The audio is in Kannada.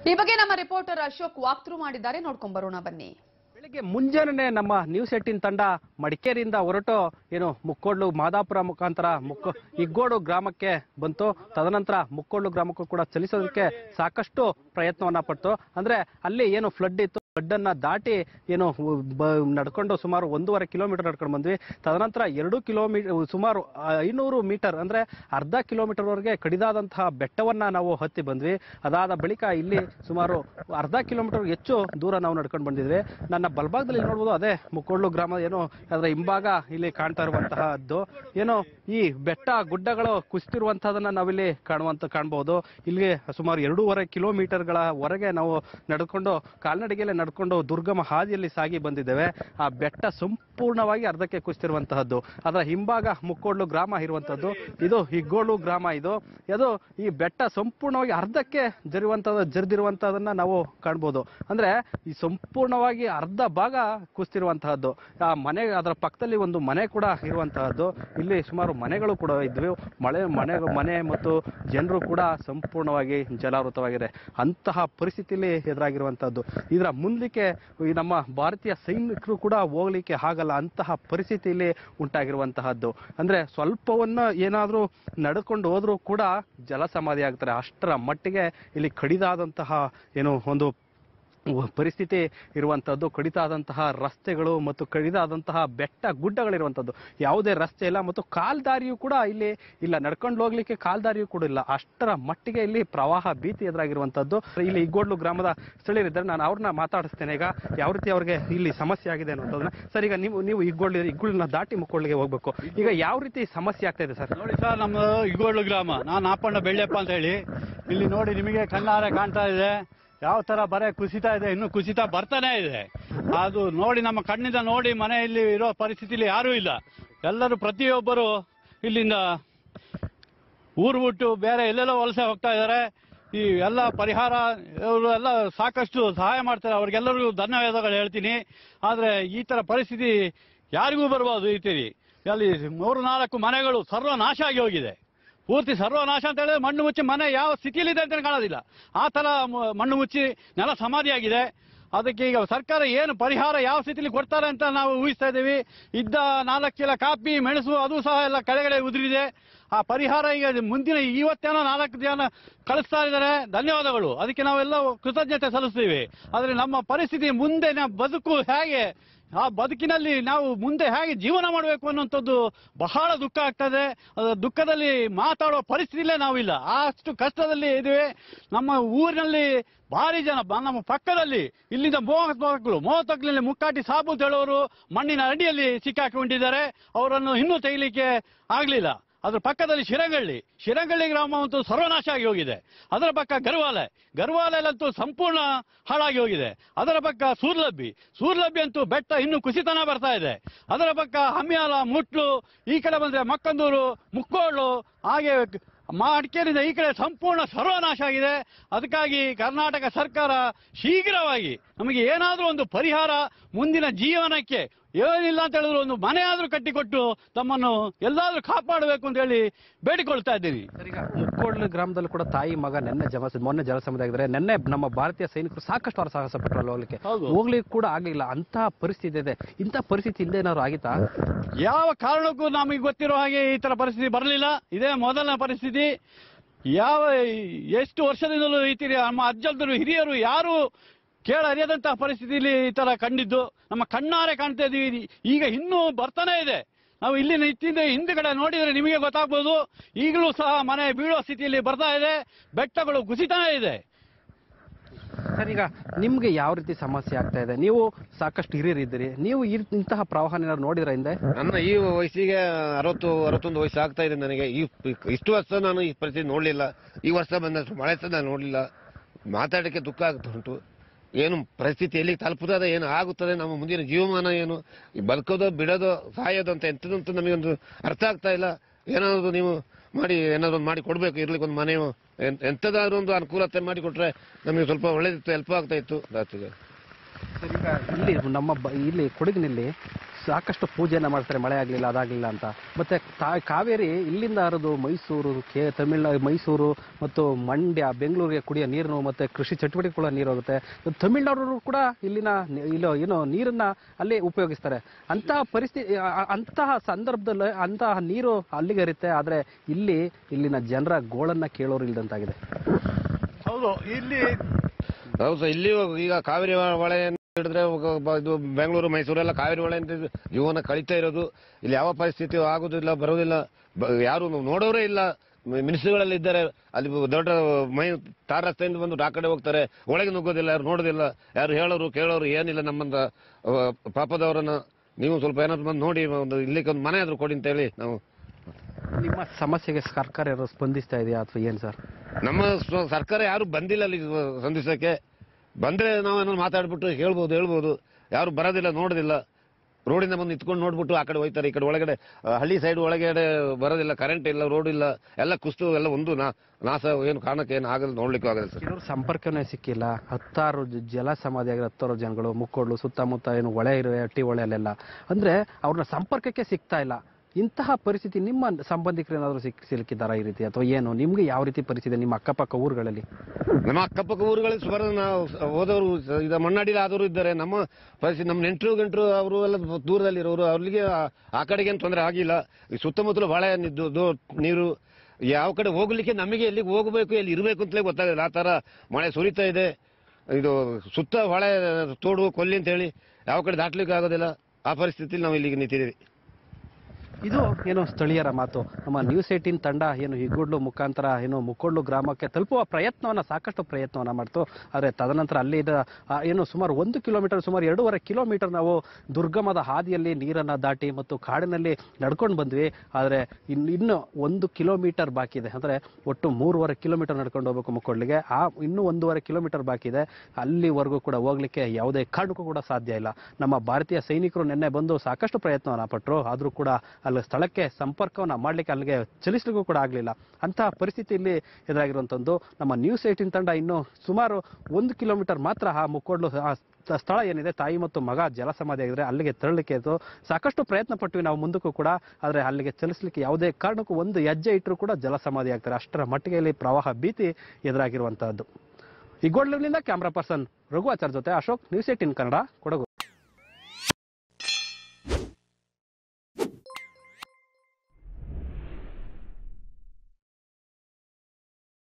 ಈ ಬಗ್ಗೆ ನಮ್ಮ ರಿಪೋರ್ಟರ್ ಅಶೋಕ್ ವಾಕ್ಥ್ರೂ ಮಾಡಿದ್ದಾರೆ ನೋಡ್ಕೊಂಡ್ ಬರೋಣ ಬನ್ನಿ ಬೆಳಿಗ್ಗೆ ಮುಂಜಾನೆ ನಮ್ಮ ನ್ಯೂಸ್ ಏಟಿನ್ ತಂಡ ಮಡಿಕೇರಿಯಿಂದ ಹೊರಟು ಏನು ಮುಕ್ಕೋಡ್ಲು ಮಾದಾಪುರ ಮುಖಾಂತರ ಮುಕ್ಕ ಇಗ್ಗೋಡು ಗ್ರಾಮಕ್ಕೆ ಬಂತು ತದನಂತರ ಮುಕ್ಕೋಡ್ಲು ಗ್ರಾಮಕ್ಕೂ ಕೂಡ ಚಲಿಸೋದಕ್ಕೆ ಸಾಕಷ್ಟು ಪ್ರಯತ್ನವನ್ನ ಪಡ್ತು ಅಂದ್ರೆ ಅಲ್ಲಿ ಏನು ಫ್ಲಡ್ ಇತ್ತು ಫ್ಲಡ್ ಅನ್ನ ದಾಟಿ ಏನು ಬ- ನಡ್ಕೊಂಡು ಸುಮಾರು ಒಂದೂವರೆ ಕಿಲೋಮೀಟರ್ ನಡ್ಕೊಂಡು ಬಂದ್ವಿ ತದನಂತರ ಎರಡು ಕಿಲೋಮೀಟರ್ ಸುಮಾರು ಐನೂರು ಮೀಟರ್ ಅಂದ್ರೆ ಅರ್ಧ ಕಿಲೋಮೀಟರ್ ವರೆಗೆ ಕಡಿದಾದಂತಹ ಬೆಟ್ಟವನ್ನ ನಾವು ಹತ್ತಿ ಬಂದ್ವಿ ಅದಾದ ಬಳಿಕ ಇಲ್ಲಿ ಸುಮಾರು ಅರ್ಧ ಕಿಲೋಮೀಟರ್ ಹೆಚ್ಚು ದೂರ ನಾವು ನಡ್ಕೊಂಡು ಬಂದಿದ್ವಿ ನನ್ನ ಬಲಭಾಗದಲ್ಲಿ ನೋಡ್ಬೋದು ಅದೇ ಮುಕ್ಕೋಡ್ಲು ಗ್ರಾಮ ಏನು ಅದರ ಹಿಂಭಾಗ ಇಲ್ಲಿ ಕಾಣ್ತಾ ಇರುವಂತಹದ್ದು ಏನು ಈ ಬೆಟ್ಟ ಗುಡ್ಡಗಳು ಕುಸಿತಿರುವಂತಹದನ್ನ ನಾವಿಲ್ಲಿ ಕಾಣುವಂತ ಕಾಣಬಹುದು ಇಲ್ಲಿ ಸುಮಾರು ಎರಡೂವರೆ ಕಿಲೋಮೀಟರ್ಗಳ ಹೊರಗೆ ನಾವು ನಡ್ಕೊಂಡು ಕಾಲ್ನಡಿಗೆಯಲ್ಲಿ ನಡ್ಕೊಂಡು ದುರ್ಗಮ ಹಾದಿಯಲ್ಲಿ ಸಾಗಿ ಬಂದಿದ್ದೇವೆ ಆ ಬೆಟ್ಟ ಸಂಪೂರ್ಣವಾಗಿ ಅರ್ಧಕ್ಕೆ ಕುಸಿತಿರುವಂತಹದ್ದು ಅದರ ಹಿಂಭಾಗ ಮುಕ್ಕೋಡ್ಲು ಗ್ರಾಮ ಇರುವಂತದ್ದು ಇದು ಹಿಗ್ಗೋಳು ಗ್ರಾಮ ಇದು ಅದು ಈ ಬೆಟ್ಟ ಸಂಪೂರ್ಣವಾಗಿ ಅರ್ಧಕ್ಕೆ ಜರಿಯುವಂತದ ಜರಿದಿರುವಂತಹದನ್ನ ನಾವು ಕಾಣ್ಬೋದು ಅಂದ್ರೆ ಈ ಸಂಪೂರ್ಣವಾಗಿ ಅರ್ಧ ಭಾಗ ಕುಸಿತಿರುವಂತಹದ್ದು ಆ ಮನೆ ಅದರ ಪಕ್ಕದಲ್ಲಿ ಒಂದು ಮನೆ ಕೂಡ ಇರುವಂತಹದ್ದು ಇಲ್ಲಿ ಸುಮಾರು ಮನೆಗಳು ಕೂಡ ಇದ್ವು ಮಳೆ ಮನೆ ಮನೆ ಮತ್ತು ಜನರು ಕೂಡ ಸಂಪೂರ್ಣವಾಗಿ ಜಲಾವೃತವಾಗಿದೆ ಅಂತಹ ಪರಿಸ್ಥಿತಿಯಲ್ಲಿ ಎದುರಾಗಿರುವಂತಹದ್ದು ಇದರ ಮುಂದಕ್ಕೆ ಈ ನಮ್ಮ ಭಾರತೀಯ ಸೈನಿಕರು ಕೂಡ ಹೋಗ್ಲಿಕ್ಕೆ ಆಗಲ್ಲ ಅಂತಹ ಪರಿಸ್ಥಿತಿಯಲ್ಲಿ ಉಂಟಾಗಿರುವಂತಹದ್ದು ಅಂದ್ರೆ ಸ್ವಲ್ಪವನ್ನ ಏನಾದ್ರೂ ನಡ್ಕೊಂಡು ಹೋದ್ರೂ ಕೂಡ ಜಲಸಮಾಧಿ ಆಗ್ತಾರೆ ಅಷ್ಟರ ಮಟ್ಟಿಗೆ ಇಲ್ಲಿ ಕಡಿದಾದಂತಹ ಏನು ಒಂದು ಪರಿಸ್ಥಿತಿ ಇರುವಂತದ್ದು ಕಡಿತಾದಂತಹ ರಸ್ತೆಗಳು ಮತ್ತು ಕಡಿದಾದಂತಹ ಬೆಟ್ಟ ಗುಡ್ಡಗಳಿರುವಂತದ್ದು ಯಾವುದೇ ರಸ್ತೆ ಇಲ್ಲ ಮತ್ತು ಕಾಲ್ದಾರಿಯೂ ಕೂಡ ಇಲ್ಲಿ ಇಲ್ಲ ನಡ್ಕೊಂಡು ಹೋಗ್ಲಿಕ್ಕೆ ಕಾಲ್ದಾರಿಯೂ ಕೂಡ ಇಲ್ಲ ಅಷ್ಟರ ಮಟ್ಟಿಗೆ ಇಲ್ಲಿ ಪ್ರವಾಹ ಭೀತಿ ಎದುರಾಗಿರುವಂತದ್ದು ಇಲ್ಲಿ ಇಗ್ಗೋಡ್ಲು ಗ್ರಾಮದ ಸ್ಥಳೀಯರಿದ್ದಾರೆ ನಾನು ಅವ್ರನ್ನ ಮಾತಾಡಿಸ್ತೇನೆ ಈಗ ಯಾವ ರೀತಿ ಅವ್ರಿಗೆ ಇಲ್ಲಿ ಸಮಸ್ಯೆ ಆಗಿದೆ ಅನ್ನೋದನ್ನ ಸರ್ ಈಗ ನೀವು ನೀವು ಇಗ್ಗೋಳ್ಳಿ ಇಗ್ಗುಳನ್ನ ದಾಟಿ ಮುಕ್ಕೊಳ್ಳಿಗೆ ಹೋಗ್ಬೇಕು ಈಗ ಯಾವ ರೀತಿ ಸಮಸ್ಯೆ ಆಗ್ತಾ ಇದೆ ಸರ್ ನೋಡಿ ಸರ್ ನಮ್ಮ ಇಗೋಳ್ಳು ಗ್ರಾಮ ನಾನು ಆಪಣ್ಣ ಬೆಳ್ಳೆಪ್ಪ ಅಂತ ಹೇಳಿ ಇಲ್ಲಿ ನೋಡಿ ನಿಮಗೆ ಕಣ್ಣಾರೆ ಕಾಣ್ತಾ ಇದೆ ಯಾವ ತರ ಬರೆ ಕುಸಿತಾ ಇದೆ ಇನ್ನು ಕುಸಿತ ಬರ್ತಾನೆ ಇದೆ ಅದು ನೋಡಿ ನಮ್ಮ ಕಣ್ಣಿಂದ ನೋಡಿ ಮನೆಯಲ್ಲಿ ಇರೋ ಪರಿಸ್ಥಿತಿಲಿ ಯಾರೂ ಇಲ್ಲ ಎಲ್ಲರೂ ಪ್ರತಿಯೊಬ್ಬರು ಇಲ್ಲಿಂದ ಊರು ಬಿಟ್ಟು ಬೇರೆ ಎಲ್ಲೆಲ್ಲೋ ವಲಸೆ ಹೋಗ್ತಾ ಇದ್ದಾರೆ ಈ ಎಲ್ಲ ಪರಿಹಾರ ಇವರು ಎಲ್ಲ ಸಾಕಷ್ಟು ಸಹಾಯ ಮಾಡ್ತಾರೆ ಅವ್ರಿಗೆಲ್ಲರಿಗೂ ಧನ್ಯವಾದಗಳು ಹೇಳ್ತೀನಿ ಆದರೆ ಈ ತರ ಪರಿಸ್ಥಿತಿ ಯಾರಿಗೂ ಬರ್ಬೋದು ಈ ರೀತಿ ಅಲ್ಲಿ ಮೂರು ನಾಲ್ಕು ಮನೆಗಳು ಸರ್ವನಾಶ ಆಗಿ ಹೋಗಿದೆ ಪೂರ್ತಿ ಸರ್ವನಾಶ ಅಂತ ಹೇಳಿದ್ರೆ ಮಣ್ಣು ಮುಚ್ಚಿ ಮನೆ ಯಾವ ಸ್ಥಿತಿಯಲ್ಲಿದೆ ಅಂತ ಕಾಣೋದಿಲ್ಲ ಆ ತರ ಮ- ಮಣ್ಣು ಮುಚ್ಚಿ ನೆಲ ಸಮಾಧಿಯಾಗಿದೆ ಅದಕ್ಕೆ ಈಗ ಸರ್ಕಾರ ಏನು ಪರಿಹಾರ ಯಾವ ಸ್ಥಿತಿಲಿ ಕೊಡ್ತಾರೆ ಅಂತ ನಾವು ಊಹಿಸ್ತಾ ಇದ್ದೀವಿ ಇದ್ದ ನಾಲ್ಕು ಚೀಲ ಕಾಪಿ ಮೆಣಸು ಅದು ಸಹ ಎಲ್ಲ ಕೆಳಗಡೆ ಉದುರಿದೆ ಆ ಪರಿಹಾರ ಈಗ ಮುಂದಿನ ಇವತ್ತೇನೋ ನಾಲ್ಕು ಜನ ಕಳಿಸ್ತಾ ಇದ್ದಾರೆ ಧನ್ಯವಾದಗಳು ಅದಕ್ಕೆ ನಾವೆಲ್ಲ ಕೃತಜ್ಞತೆ ಸಲ್ಲಿಸ್ತೀವಿ ಆದರೆ ನಮ್ಮ ಪರಿಸ್ಥಿತಿ ಮುಂದೆ ನಮ್ಮ ಬದುಕು ಹೇಗೆ ಆ ಬದುಕಿನಲ್ಲಿ ನಾವು ಮುಂದೆ ಹೇಗೆ ಜೀವನ ಮಾಡಬೇಕು ಅನ್ನುವಂಥದ್ದು ಬಹಳ ದುಃಖ ಆಗ್ತದೆ ಅದರ ದುಃಖದಲ್ಲಿ ಮಾತಾಡೋ ಪರಿಸ್ಥಿತಿಲೇ ನಾವಿಲ್ಲ ಅಷ್ಟು ಕಷ್ಟದಲ್ಲಿ ಇದ್ದೀವಿ ನಮ್ಮ ಊರಿನಲ್ಲಿ ಭಾರಿ ಜನ ಬ- ನಮ್ಮ ಪಕ್ಕದಲ್ಲಿ ಇಲ್ಲಿಂದ ಮೂವತ್ತು ಮಕ್ಕಳು ಮೂವತ್ತು ಮಕ್ಕಳಲ್ಲಿ ಮುಕ್ಕಾಟಿ ಸಾಬು ಹೇಳೋರು ಮಣ್ಣಿನ ಅಡಿಯಲ್ಲಿ ಸಿಕ್ಕಾಕೊಂಡಿದ್ದಾರೆ ಅವರನ್ನು ಇನ್ನೂ ತೆಗಿಲಿಕ್ಕೆ ಆಗಲಿಲ್ಲ ಅದ್ರ ಪಕ್ಕದಲ್ಲಿ ಶಿರಂಗಳ್ಳಿ ಶಿರಂಗಳ್ಳಿ ಗ್ರಾಮ ಅಂತೂ ಸರ್ವನಾಶ ಆಗಿ ಹೋಗಿದೆ ಅದರ ಪಕ್ಕ ಗರ್ವಾಲೆ ಗರ್ವಾಲೆಯಲ್ಲಂತೂ ಸಂಪೂರ್ಣ ಹಾಳಾಗಿ ಹೋಗಿದೆ ಅದರ ಪಕ್ಕ ಸೂರ್ಲಬ್ಬಿ ಸೂರ್ಲಬ್ಬಿ ಅಂತೂ ಬೆಟ್ಟ ಇನ್ನು ಕುಸಿತನ ಬರ್ತಾ ಇದೆ ಅದರ ಪಕ್ಕ ಹಮ್ಮಿಯಾಲ ಮುಟ್ಲು ಈ ಕಡೆ ಬಂದ್ರೆ ಮಕ್ಕಂದೂರು ಮುಕ್ಕೋಳು ಹಾಗೆ ಮಡಿಕೇರಿಯಿಂದ ಈ ಕಡೆ ಸಂಪೂರ್ಣ ಸರ್ವನಾಶ ಆಗಿದೆ ಅದಕ್ಕಾಗಿ ಕರ್ನಾಟಕ ಸರ್ಕಾರ ಶೀಘ್ರವಾಗಿ ನಮಗೆ ಏನಾದರೂ ಒಂದು ಪರಿಹಾರ ಮುಂದಿನ ಜೀವನಕ್ಕೆ ಏನಿಲ್ಲ ಅಂತ ಹೇಳಿದ್ರು ಒಂದು ಮನೆ ಆದ್ರೂ ಕಟ್ಟಿಕೊಟ್ಟು ತಮ್ಮನ್ನು ಎಲ್ಲಾದ್ರೂ ಕಾಪಾಡಬೇಕು ಅಂತ ಹೇಳಿ ಬೇಡಿಕೊಳ್ತಾ ಇದ್ದೀನಿ ಸರ್, ಈಗ ಮುಕ್ಕೋಡ್ಲು ಗ್ರಾಮದಲ್ಲೂ ಕೂಡ ತಾಯಿ ಮಗ ನೆನ್ನೆ ಜಮ ಮೊನ್ನೆ ಜಲಸಮಾಧಿ ಆಗಿದ್ದಾರೆ ನೆನ್ನೆ ನಮ್ಮ ಭಾರತೀಯ ಸೈನಿಕರು ಸಾಕಷ್ಟು ಅವರ ಸಾಹಸ ಪಟ್ಟರು ಅಲ್ಲಿ ಹೋಗ್ಲಿಕ್ಕೆ ಹೌದು. ಹೋಗ್ಲಿಕ್ಕೆ ಕೂಡ ಆಗ್ಲಿಲ್ಲ ಅಂತಹ ಪರಿಸ್ಥಿತಿ ಇದೆ ಇಂಥ ಪರಿಸ್ಥಿತಿ ಹಿಂದೆ ಏನಾದ್ರು ಆಗಿತ್ತಾ ಯಾವ ಕಾರಣಕ್ಕೂ ನಮಗೆ ಗೊತ್ತಿರೋ ಹಾಗೆ ಈ ತರ ಪರಿಸ್ಥಿತಿ ಬರಲಿಲ್ಲ ಇದೇ ಮೊದಲನೇ ಪರಿಸ್ಥಿತಿ ಯಾವ ಎಷ್ಟು ವರ್ಷದಿಂದಲೂ ಈ ತೀರಿ ನಮ್ಮ ಅಜ್ಜಲ್ದರು ಹಿರಿಯರು ಯಾರು ಕೇಳ ಅರಿಯದಂತಹ ಪರಿಸ್ಥಿತಿಯಲ್ಲಿ ಈ ತರ ಕಂಡಿದ್ದು ನಮ್ಮ ಕಣ್ಣಾರೆ ಕಾಣ್ತಾ ಇದೀವಿ ಈಗ ಇನ್ನೂ ಬರ್ತಾನೆ ಇದೆ ನಾವು ಇಲ್ಲಿ ನಿಂತಿದ್ದ ಹಿಂದ್ಗಡೆ ನೋಡಿದ್ರೆ ನಿಮಗೆ ಗೊತ್ತಾಗ್ಬೋದು ಈಗಲೂ ಸಹ ಮನೆ ಬೀಳೋ ಸ್ಥಿತಿಯಲ್ಲಿ ಬರ್ತಾ ಇದೆ ಬೆಟ್ಟಗಳು ಕುಸಿತಾನೆ ಇದೆ ಸರ್ ಈಗ ನಿಮ್ಗೆ ಯಾವ ರೀತಿ ಸಮಸ್ಯೆ ಆಗ್ತಾ ಇದೆ ನೀವು ಸಾಕಷ್ಟು ಹಿರಿಯರಿದ್ದೀರಿ ನೀವು ಈ- ಇಂತಹ ಪ್ರವಾಹ ಏನಾದ್ರು ನೋಡಿದ್ರ ಹಿಂದೆ ನನ್ನ ಈ ವಯಸ್ಸಿಗೆ ಅರವತ್ತು ಅರವತ್ತೊಂದು ವಯಸ್ಸು ಆಗ್ತಾ ಇದೆ ನನಗೆ ಈ ಇಷ್ಟು ವರ್ಷ ನಾನು ಈ ಪರಿಸ್ಥಿತಿ ನೋಡ್ಲಿಲ್ಲ ಈ ವರ್ಷ ಬಂದಷ್ಟು ಮಳೆ ಸಹ ನಾನು ನೋಡ್ಲಿಲ್ಲ ಮಾತಾಡಕ್ಕೆ ದುಃಖ ಆಗ್ತಾ ಉಂಟು ಏನು ಪರಿಸ್ಥಿತಿ ಎಲ್ಲಿ ತಲುಪುತ್ತದೆ ಏನು ಆಗುತ್ತದೆ ನಮ್ಮ ಮುಂದಿನ ಜೀವಮಾನ ಏನು ಈ ಬದುಕೋದು ಬಿಡೋದು ಸಾಯೋದು ಅಂತ ಎಂತದಂತ ನಮಗೊಂದು ಅರ್ಥ ಆಗ್ತಾ ಇಲ್ಲ ಏನಾದ್ರು ನೀವು ಮಾಡಿ ಏನಾದ್ರು ಒಂದು ಮಾಡಿ ಕೊಡ್ಬೇಕು ಇರ್ಲಿಕ್ಕೆ ಒಂದು ಮನೆ ಎಂತ- ಎಂತದಾದ್ರೂ ಒಂದು ಅನುಕೂಲತೆ ಮಾಡಿ ಕೊಟ್ರೆ ನಮಗೆ ಸ್ವಲ್ಪ ಒಳ್ಳೇದಿತ್ತು ಹೆಲ್ಪ್ ಆಗ್ತಾ ಇತ್ತು ದಾಚಿಗೆ ಸರ್, ಈಗ ಇಲ್ಲಿ ನಮ್ಮ ಬ- ಇಲ್ಲಿ ಕೊಡಗಿನಲ್ಲಿ ಸಾಕಷ್ಟು ಪೂಜೆಯನ್ನ ಮಾಡ್ತಾರೆ ಮಳೆ ಆಗಲಿಲ್ಲ ಅದಾಗಲಿಲ್ಲ ಅಂತ ಮತ್ತೆ ತಾ- ಕಾವೇರಿ ಇಲ್ಲಿಂದ ಹರಿದು ಮೈಸೂರು ಕೆ ತಮಿಳ್ನಾಡು ಮೈಸೂರು ಮತ್ತು ಮಂಡ್ಯ ಬೆಂಗಳೂರಿಗೆ ಕುಡಿಯೋ ನೀರು ಮತ್ತೆ ಕೃಷಿ ಚಟುವಟಿಕೆಗಳ ನೀರು ಹೋಗುತ್ತೆ ತಮಿಳ್ನಾಡು ಕೂಡ ಇಲ್ಲಿನ ನಿ- ಇಲ್ಲೋ ಏನೋ ನೀರನ್ನ ಅಲ್ಲಿ ಉಪಯೋಗಿಸ್ತಾರೆ ಅಂತಹ ಪರಿಸ್ಥಿತಿ ಆ- ಆ- ಅಂತಹ ಸಂದರ್ಭದಲ್ಲಿ ಅಂತಹ ನೀರು ಅಲ್ಲಿಗೆ ಹರಿತೆ ಆದ್ರೆ ಇಲ್ಲಿ ಇಲ್ಲಿನ ಜನರ ಗೋಳನ್ನ ಕೇಳೋರು ಇಲ್ದಂತಾಗಿದೆ ಹೌದು ಇಲ್ಲಿ ಹೌದು ಸರ್ ಇಲ್ಲಿ ಈಗ ಕಾವೇರಿ ಹೊಳೆ ಹಿಡಿದ್ರೆ ಒಗ- ಬ- ಇದು ಬೆಂಗಳೂರು ಮೈಸೂರೆಲ್ಲ ಕಾವೇರಿ ಹೊಳೆ ಅಂತ ಜೀವನ ಕಳೀತಾ ಇರೋದು ಇಲ್ಲಿ ಯಾವ ಪರಿಸ್ಥಿತಿ ಆಗುದಿಲ್ಲ ಬರೋದಿಲ್ಲ ಬ- ಯಾರು ನೋಡೋರೇ ಇಲ್ಲ ಮಿನಿಸ್ಟ್ರಿಗಳಲ್ಲಿ ಇದ್ದಾರೆ ಅಲ್ಲಿ ದೊಡ್ಡ ಮೈ ತಾರ್ ರಸ್ತೆಯಿಂದ ಬಂದು ಆ ಕಡೆ ಹೋಗ್ತಾರೆ ಒಳಗೆ ನುಗ್ಗೋದಿಲ್ಲ ಯಾರು ನೋಡೋದಿಲ್ಲ ಯಾರು ಹೇಳೋರು ಕೇಳೋರು ಏನಿಲ್ಲ ನಮ್ಮಂತ ಅಹ್, ಪಾಪದವರನ್ನ ನೀವು ಸ್ವಲ್ಪ ಏನಾದ್ರು ಬಂದು ನೋಡಿ ಒಂದು ಇಲ್ಲಿಗೆ ಒಂದು ಮನೆ ಆದ್ರೂ ಕೊಡಿ ಅಂತ ಹೇಳಿ ನಾವು ನಿಮ್ಮ ಸಮಸ್ಯೆಗೆ ಸರ್ಕಾರ ಯಾರು ಸ್ಪಂದಿಸ್ತಾ ಇದೆಯಾ ಅಥವಾ ಏನ್ ಸರ್ ನಮ್ಮ ಸ್ವ- ಸರ್ಕಾರ ಯಾರು ಬಂದಿಲ್ಲ ಅಲ್ಲಿ ಸಂಧಿಸಕ್ಕೆ ಬಂದ್ರೆ ನಾವು ಏನಾದ್ರು ಮಾತಾಡ್ಬಿಟ್ಟು ಹೇಳ್ಬೋದು ಹೇಳ್ಬೋದು ಯಾರು ಬರೋದಿಲ್ಲ ನೋಡೋದಿಲ್ಲ ರೋಡಿಂದ ಬಂದು ನಿಂತ್ಕೊಂಡು ನೋಡ್ಬಿಟ್ಟು ಆ ಕಡೆ ಹೋಯ್ತಾರೆ ಈ ಕಡೆ ಒಳಗಡೆ ಆ, ಹಳ್ಳಿ ಸೈಡ್ ಒಳಗಡೆ ಬರೋದಿಲ್ಲ ಕರೆಂಟ್ ಇಲ್ಲ ರೋಡ್ ಇಲ್ಲ ಎಲ್ಲ ಕುಸ್ತು ಎಲ್ಲ ಒಂದು ನಾ- ನಾಶ ಏನು ಕಾರಣಕ್ಕೆ ಏನು ಆಗಲ್ಲ ನೋಡ್ಲಿಕ್ಕೂ ಆಗಲ್ಲ ಸರ್ ಕೆಲವರು ಸಂಪರ್ಕನೇ ಸಿಕ್ಕಿಲ್ಲ ಹತ್ತಾರು ಜ- ಜಲ ಸಮಾಧಿ ಆಗಿರೋ ಹತ್ತಾರು ಜನಗಳು ಮುಕ್ಕೋಡ್ಲು ಸುತ್ತಮುತ್ತ ಏನು ಹೊಳೆ ಇರುವೆ ಹಟ್ಟಿ ಹೊಳೆ ಅಲ್ಲೆಲ್ಲ ಅಂದ್ರೆ ಅವ್ರನ್ನ ಸಂಪರ್ಕಕ್ಕೆ ಸಿಗ್ತಾ ಇಲ್ಲ ಇಂತಹ ಪರಿಸ್ಥಿತಿ ನಿಮ್ಮ ಸಂಬಂಧಿಕರು ಏನಾದ್ರು ಸಿಕ್ ಸಿಲುಕಿದಾರ ಈ ರೀತಿ ಅಥವಾ ಏನು ನಿಮ್ಗೆ ಯಾವ ರೀತಿ ಪರಿಸ್ಥಿತಿ ನಿಮ್ಮ ಅಕ್ಕಪಕ್ಕ ಊರುಗಳಲ್ಲಿ ನಮ್ಮ ಅಕ್ಕಪಕ್ಕ ಊರುಗಳಲ್ಲಿ ಸುಮಾರು ನಾವು ಹೋದವರು ಈಗ ಮಣ್ಣಾಡಿಲಿ ಆದವರು ಇದ್ದಾರೆ ನಮ್ಮ ಪರಿಸ್ಥಿತಿ ನಮ್ಮ ನೆಂಟರು ಗಂಟರು ಅವರು ಎಲ್ಲ ದೂರದಲ್ಲಿ ಇರೋರು ಅವ್ರಿಗೆ ಆ- ಆ ಕಡೆಗೇನು ತೊಂದರೆ ಆಗಿಲ್ಲ ಈ ಸುತ್ತಮುತ್ತಲು ಹೊಳೆ ನಿದ್ದು ದೋ- ನೀರು ಯಾವ ಕಡೆ ಹೋಗ್ಲಿಕ್ಕೆ ನಮಗೆ ಎಲ್ಲಿಗೆ ಹೋಗಬೇಕು ಎಲ್ಲಿ ಇರಬೇಕು ಅಂತಲೇ ಗೊತ್ತಾಗಲ್ಲ ಆ ತರ ಮಳೆ ಸುರಿತಾ ಇದೆ ಇದು ಸುತ್ತ ಹೊಳೆ ತೋಡು ಕೊಲ್ಲಿ ಅಂತ ಹೇಳಿ ಯಾವ ಕಡೆ ದಾಟ್ಲಿಕ್ಕೆ ಆಗೋದಿಲ್ಲ ಆ ಪರಿಸ್ಥಿತಿಲಿ ನಾವು ಇಲ್ಲಿಗೆ ನಿಂತಿದ್ದೀವಿ ಇದು ಏನು ಸ್ಥಳೀಯರ ಮಾತು ನಮ್ಮ ನ್ಯೂಸ್ ಏಟೀನ್ ತಂಡ ಏನು ಹಿಗ್ಗೋಡ್ಲು ಮುಖಾಂತರ ಏನು ಮುಕ್ಕೋಡ್ಲು ಗ್ರಾಮಕ್ಕೆ ತಲುಪುವ ಪ್ರಯತ್ನವನ್ನ ಸಾಕಷ್ಟು ಪ್ರಯತ್ನವನ್ನ ಮಾಡ್ತು ಆದರೆ ತದನಂತರ ಅಲ್ಲಿದ್ದ ಆ, ಏನು ಸುಮಾರು ಒಂದು ಕಿಲೋಮೀಟರ್ ಸುಮಾರು ಎರಡೂವರೆ ಕಿಲೋಮೀಟರ್ ನಾವು ದುರ್ಗಮದ ಹಾದಿಯಲ್ಲಿ ನೀರನ್ನ ದಾಟಿ ಮತ್ತು ಕಾಡಿನಲ್ಲಿ ನಡ್ಕೊಂಡು ಬಂದ್ವಿ ಆದರೆ ಇನ್ನು ಇನ್ನು ಒಂದು ಕಿಲೋಮೀಟರ್ ಬಾಕಿ ಇದೆ ಅಂದ್ರೆ ಒಟ್ಟು ಮೂರುವರೆ ಕಿಲೋಮೀಟರ್ ನಡ್ಕೊಂಡು ಹೋಗ್ಬೇಕು ಮುಕ್ಕೋಡ್ಲಿಗೆ ಆ ಇನ್ನೂ ಒಂದೂವರೆ ಕಿಲೋಮೀಟರ್ ಬಾಕಿ ಇದೆ ಅಲ್ಲಿವರೆಗೂ ಕೂಡ ಹೋಗ್ಲಿಕ್ಕೆ ಯಾವುದೇ ಕಾರಣಕ್ಕೂ ಕೂಡ ಸಾಧ್ಯ ಇಲ್ಲ ನಮ್ಮ ಭಾರತೀಯ ಸೈನಿಕರು ನಿನ್ನೆ ಬಂದು ಸಾಕಷ್ಟು ಪ್ರಯತ್ನವನ್ನ ಪಟ್ಟರು ಆದರೂ ಕೂಡ ಅಲ್ಲಿ ಸ್ಥಳಕ್ಕೆ ಸಂಪರ್ಕವನ್ನ ಮಾಡ್ಲಿಕ್ಕೆ ಅಲ್ಲಿಗೆ ಚಲಿಸ್ಲಿಕ್ಕೂ ಕೂಡ ಆಗಲಿಲ್ಲ ಅಂತಹ ಪರಿಸ್ಥಿತಿಯಲ್ಲಿ ಎದುರಾಗಿರುವಂಥದ್ದು ನಮ್ಮ ನ್ಯೂಸ್ ಏಟಿನ್ ತಂಡ ಇನ್ನು ಸುಮಾರು ಒಂದು ಕಿಲೋಮೀಟರ್ ಮಾತ್ರ ಆ ಮುಕ್ಕೋಡ್ಲು ಆ ತ- ಸ್ಥಳ ಏನಿದೆ ತಾಯಿ ಮತ್ತು ಮಗ ಜಲಸಮಾಧಿ ಆಗಿದ್ರೆ ಅಲ್ಲಿಗೆ ತೆರಳಲಿಕ್ಕೆ ಇದು ಸಾಕಷ್ಟು ಪ್ರಯತ್ನ ಪಟ್ವಿ ನಾವು ಮುಂದಕ್ಕೂ ಕೂಡ ಆದರೆ ಅಲ್ಲಿಗೆ ಚಲಿಸಲಿಕ್ಕೆ ಯಾವುದೇ ಕಾರಣಕ್ಕೂ ಒಂದು ಹೆಜ್ಜೆ ಇಟ್ಟರು ಕೂಡ ಜಲಸಮಾಧಿ ಆಗ್ತಾರೆ ಅಷ್ಟರ ಮಟ್ಟಿಗೆ ಇಲ್ಲಿ ಪ್ರವಾಹ ಭೀತಿ ಎದುರಾಗಿರುವಂತಹದ್ದು ಇಗೋಡ್ಲಿನಿಂದ ಕ್ಯಾಮ್ರಾ ಪರ್ಸನ್ ರಘುವಾಚಾರ್ ಜೊತೆ ಅಶೋಕ್ ನ್ಯೂಸ್ ಏಟಿನ್ ಕನ್ನಡ ಕೊಡಗು